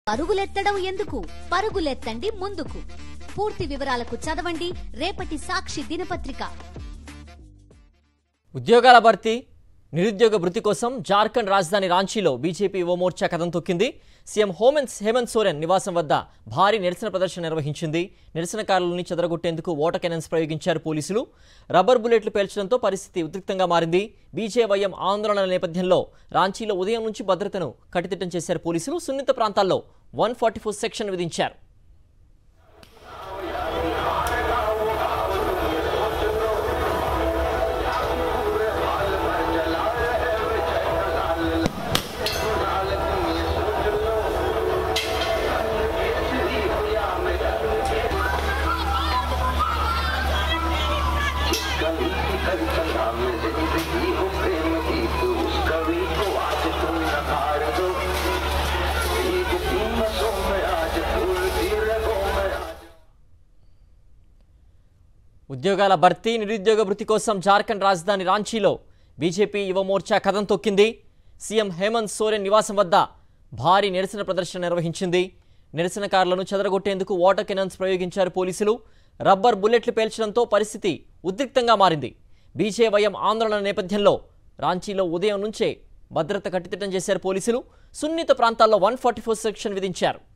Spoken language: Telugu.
పరుగులెత్తడం ఎందుకు పరుగులెత్తండి ముందుకు పూర్తి వివరాలకు చదవండి రేపటి సాక్షి దినపత్రిక ఉద్యోగాల భర్తీ నిరుద్యోగ భృతి కోసం జార్ఖండ్ రాజధాని రాంచీలో బీజేపీ యువ మోర్చా కథం తొక్కింది సీఎం హోమెన్స్ హేమంత్ సోరెన్ నివాసం వద్ద భారీ నిరసన ప్రదర్శన నిర్వహించింది నిరసనకారులని చెదరగొట్టేందుకు వాటర్ కెనన్స్ ప్రయోగించారు పోలీసులు రబ్బర్ బుల్లెట్లు పేల్చడంతో పరిస్థితి ఉద్రిక్తంగా మారింది బీజేవైఎం ఆందోళనల నేపథ్యంలో రాంచీలో ఉదయం నుంచి భద్రతను కట్టుదిట్టం చేశారు పోలీసులు సున్నిత ప్రాంతాల్లో వన్ సెక్షన్ విధించారు ఉద్యోగాల భర్తీ నిరుద్యోగ భృతి కోసం జార్ఖండ్ రాజధాని రాంచీలో బీజేపీ యువ మోర్చా కథం తొక్కింది సీఎం హేమంత్ సోరెన్ నివాసం వద్ద భారీ నిరసన ప్రదర్శన నిర్వహించింది నిరసనకారులను చెదరగొట్టేందుకు వాటర్ కెనన్స్ ప్రయోగించారు పోలీసులు రబ్బర్ బుల్లెట్లు పేల్చడంతో పరిస్థితి ఉద్రిక్తంగా మారింది బీజేవైఎం ఆందోళన నేపథ్యంలో రాంచీలో ఉదయం నుంచే భద్రత కట్టుదిట్టం చేశారు పోలీసులు సున్నిత ప్రాంతాల్లో వన్ సెక్షన్ విధించారు